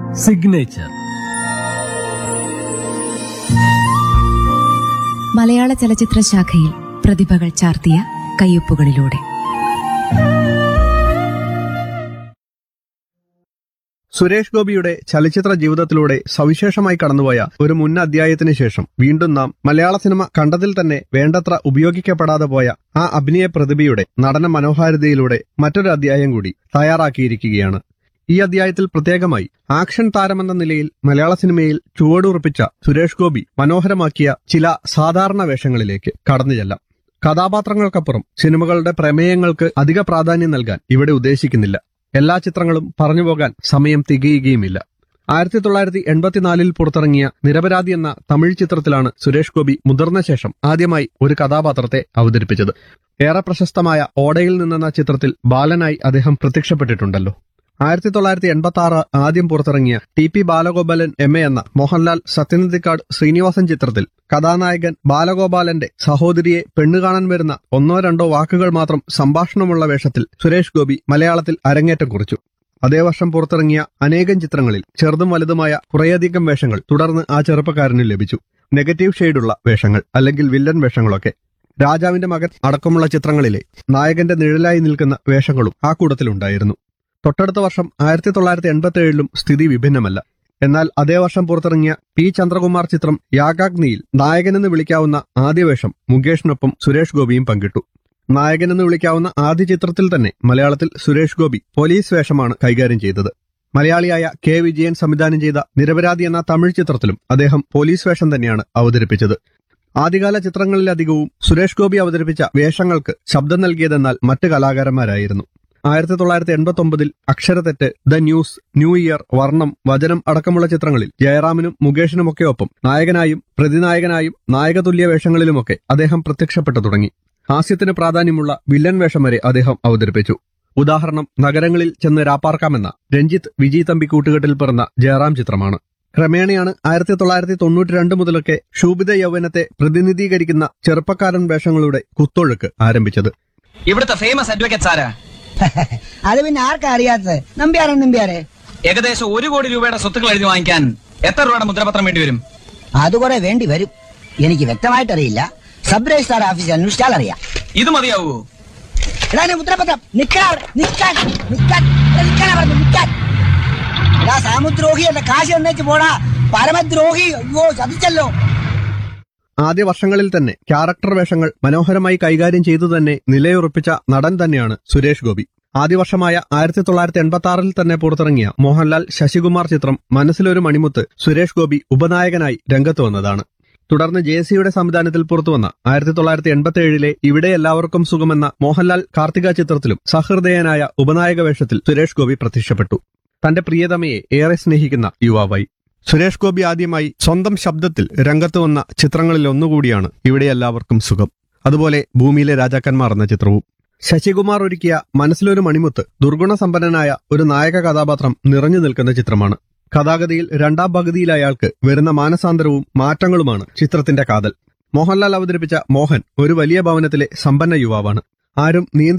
signature മലയാള ചലച്ചിത്ര ശാഖയിൽ പ്രതിഭകൾ ചാർത്തിയ കയ്യൊപ്പുകളിലൂടെ സുരേഷ് ഗോപിയുടെ ചലച്ചിത്ര ജീവിതത്തിലൂടെ സവിശേഷമായി കടന്നുപോയ ഒരു മുൻ അധ്യായത്തിന് ശേഷം വീണ്ടും നാം മലയാള സിനിമ കണ്ടതിൽ തന്നെ വേണ്ടത്ര ഉപയോഗിക്കപ്പെടാതെ പോയ ആ അഭിനയ പ്രതിഭയുടെ നടന മനോഹാരിതയിലൂടെ മറ്റൊരു അധ്യായം കൂടി തയ്യാറാക്കിയിരിക്കുകയാണ് ഈ അധ്യായത്തിൽ പ്രത്യേകമായി ആക്ഷൻ താരമെന്ന നിലയിൽ മലയാള സിനിമയിൽ ചുവടുറപ്പിച്ച സുരേഷ് ഗോപി മനോഹരമാക്കിയ ചില സാധാരണ വേഷങ്ങളിലേക്ക് കടന്നു ചെല്ലാം കഥാപാത്രങ്ങൾക്കപ്പുറം സിനിമകളുടെ പ്രമേയങ്ങൾക്ക് അധിക പ്രാധാന്യം നൽകാൻ ഇവിടെ ഉദ്ദേശിക്കുന്നില്ല എല്ലാ ചിത്രങ്ങളും പറഞ്ഞുപോകാൻ സമയം തികയുകയുമില്ല ആയിരത്തി തൊള്ളായിരത്തി എൺപത്തിനാലിൽ പുറത്തിറങ്ങിയ നിരപരാധി എന്ന തമിഴ് ചിത്രത്തിലാണ് സുരേഷ് ഗോപി മുതിർന്ന ശേഷം ആദ്യമായി ഒരു കഥാപാത്രത്തെ അവതരിപ്പിച്ചത് ഏറെ പ്രശസ്തമായ ഓടയിൽ നിന്നെന്ന ചിത്രത്തിൽ ബാലനായി അദ്ദേഹം പ്രത്യക്ഷപ്പെട്ടിട്ടുണ്ടല്ലോ ആയിരത്തി തൊള്ളായിരത്തി എൺപത്തി ആറ് ആദ്യം പുറത്തിറങ്ങിയ T P Balagopalan M A എന്ന മോഹൻലാൽ സത്യനന്ദിക്കാട് ശ്രീനിവാസൻ ചിത്രത്തിൽ കഥാനായകൻ ബാലഗോപാലന്റെ സഹോദരിയെ പെണ്ണുകാണാൻ വരുന്ന ഒന്നോ രണ്ടോ വാക്കുകൾ മാത്രം സംഭാഷണമുള്ള വേഷത്തിൽ സുരേഷ് ഗോപി മലയാളത്തിൽ അരങ്ങേറ്റം കുറിച്ചു അതേ വർഷം പുറത്തിറങ്ങിയ അനേകം ചിത്രങ്ങളിൽ ചെറുതും വലുതുമായ കുറേയധികം വേഷങ്ങൾ തുടർന്ന് ആ ചെറുപ്പക്കാരന് ലഭിച്ചു നെഗറ്റീവ് ഷെയ്ഡുള്ള വേഷങ്ങൾ അല്ലെങ്കിൽ വില്ലൻ വേഷങ്ങളൊക്കെ രാജാവിന്റെ മകൻ അടക്കമുള്ള ചിത്രങ്ങളിലെ നായകന്റെ നിഴലായി നിൽക്കുന്ന വേഷങ്ങളും ആ കൂട്ടത്തിലുണ്ടായിരുന്നു തൊട്ടടുത്ത വർഷം ആയിരത്തി തൊള്ളായിരത്തി എൺപത്തി ഏഴിലും സ്ഥിതി വിഭിന്നമല്ല എന്നാൽ അതേ വർഷം പുറത്തിറങ്ങിയ പി ചന്ദ്രകുമാർ ചിത്രം യാഗാഗ്നിയിൽ നായകനെന്ന് വിളിക്കാവുന്ന ആദ്യ വേഷം മുകേഷിനൊപ്പം സുരേഷ് ഗോപിയും പങ്കിട്ടു നായകനെന്ന് വിളിക്കാവുന്ന ആദ്യ ചിത്രത്തിൽ തന്നെ മലയാളത്തിൽ സുരേഷ് ഗോപി പോലീസ് വേഷമാണ് കൈകാര്യം ചെയ്തത് മലയാളിയായ കെ വിജയൻ സംവിധാനം ചെയ്ത നിരപരാധി എന്ന തമിഴ് ചിത്രത്തിലും അദ്ദേഹം പോലീസ് വേഷം തന്നെയാണ് അവതരിപ്പിച്ചത് ആദ്യകാല ചിത്രങ്ങളിലധികവും സുരേഷ് ഗോപി അവതരിപ്പിച്ച വേഷങ്ങൾക്ക് ശബ്ദം നൽകിയതെന്നാൽ മറ്റ് കലാകാരന്മാരായിരുന്നു ആയിരത്തി തൊള്ളായിരത്തി എൺപത്തി ഒമ്പതിൽ Aksharathettu the news new year Varnam Vachanam അടക്കമുള്ള ചിത്രങ്ങളിൽ ജയറാമിനും മുകേഷിനുമൊക്കെ ഒപ്പം നായകനായും പ്രതിനായകനായും നായകതുല്യ വേഷങ്ങളിലുമൊക്കെ അദ്ദേഹം പ്രത്യക്ഷപ്പെട്ടു തുടങ്ങി ഹാസ്യത്തിന് പ്രാധാന്യമുള്ള വില്ലൻ വേഷം വരെ അദ്ദേഹം അവതരിപ്പിച്ചു ഉദാഹരണം നഗരങ്ങളിൽ ചെന്ന് രാപ്പാർക്കാമെന്ന രഞ്ജിത്ത് വിജയ് തമ്പി കൂട്ടുകെട്ടിൽ പിറന്ന ജയറാം ചിത്രമാണ് ക്രമേണയാണ് ആയിരത്തി തൊള്ളായിരത്തി തൊണ്ണൂറ്റി രണ്ട് മുതലൊക്കെ ശൂഭിത യൗവനത്തെ പ്രതിനിധീകരിക്കുന്ന ചെറുപ്പക്കാരൻ വേഷങ്ങളുടെ കുത്തൊഴുക്ക് ആരംഭിച്ചത് ഇവിടുത്തെ ഫേമസ് അഡ്വക്കേറ്റ്സ് ആരാ അത് പിന്നെ ആർക്കാ അറിയാത്തത് നമ്പ്യാരെ നമ്പ്യാരെ ഏകദേശം ഒരു കോടി രൂപയുടെ സ്വത്തുക്കൾ എഴുതി വാങ്ങിക്കാൻ എത്ര രൂപയുടെ മുദ്രപത്രം വേണ്ടി വരും അത് കുറെ വേണ്ടി വരും എനിക്ക് വ്യക്തമായിട്ട് അറിയില്ല സബ് രജിസ്ട്രാർ ഓഫീസിൽ അന്വേഷിച്ചാൽ അറിയാം ഇത് മതിയാവൂ എടാ നീ മുദ്രപത്രം നിക്കാൻ അവിടെ, നിക്കാൻ നിക്കാൻ എടാ, നിക്കാനാ പറഞ്ഞു നിക്കാൻ എടാ സാമുദ്രോഹി എന്റെ കാശ് എന്നേച്ച് പോടാ പരമദ്രോഹി അയ്യോ ചതിച്ചല്ലോ ആദ്യ വർഷങ്ങളിൽ തന്നെ ക്യാരക്ടർ വേഷങ്ങൾ മനോഹരമായി കൈകാര്യം ചെയ്തു തന്നെ നിലയുറപ്പിച്ച നടൻ തന്നെയാണ് സുരേഷ് ഗോപി ആദ്യ വർഷമായ ആയിരത്തി തൊള്ളായിരത്തി എൺപത്തി ആറിൽ തന്നെ പുറത്തിറങ്ങിയ മോഹൻലാൽ ശശികുമാർ ചിത്രം മനസ്സിലൊരു മണിമുത്ത് സുരേഷ് ഗോപി ഉപനായകനായി രംഗത്ത് വന്നതാണ് തുടർന്ന് ജെ സിയുടെ സംവിധാനത്തിൽ പുറത്തുവന്ന ആയിരത്തി തൊള്ളായിരത്തി എൺപത്തി ഏഴിലെ ഇവിടെ എല്ലാവർക്കും സുഖമെന്ന മോഹൻലാൽ കാർത്തിക ചിത്രത്തിലും സഹൃദയനായ ഉപനായക വേഷത്തിൽ സുരേഷ് ഗോപി പ്രത്യക്ഷപ്പെട്ടു തന്റെ പ്രിയതമയെ ഏറെ സ്നേഹിക്കുന്ന യുവാവായി സുരേഷ് ഗോപി ആദ്യമായി സ്വന്തം ശബ്ദത്തിൽ രംഗത്ത് വന്ന ചിത്രങ്ങളിൽ ഒന്നുകൂടിയാണ് ഇവിടെ എല്ലാവർക്കും സുഖം അതുപോലെ ഭൂമിയിലെ രാജാക്കന്മാർ എന്ന ചിത്രവും ശശികുമാർ ഒരുക്കിയ മനസ്സിലൊരു മണിമുത്ത് ദുർഗുണസമ്പന്നനായ ഒരു നായക കഥാപാത്രം നിറഞ്ഞു നിൽക്കുന്ന ചിത്രമാണ് കഥാഗതിയിൽ രണ്ടാം പകുതിയിൽ അയാൾക്ക് വരുന്ന മാനസാന്തരവും മാറ്റങ്ങളുമാണ് ചിത്രത്തിന്റെ കാതൽ മോഹൻലാൽ അവതരിപ്പിച്ച മോഹൻ ഒരു വലിയ ഭവനത്തിലെ സമ്പന്ന യുവാവാണ് ആരും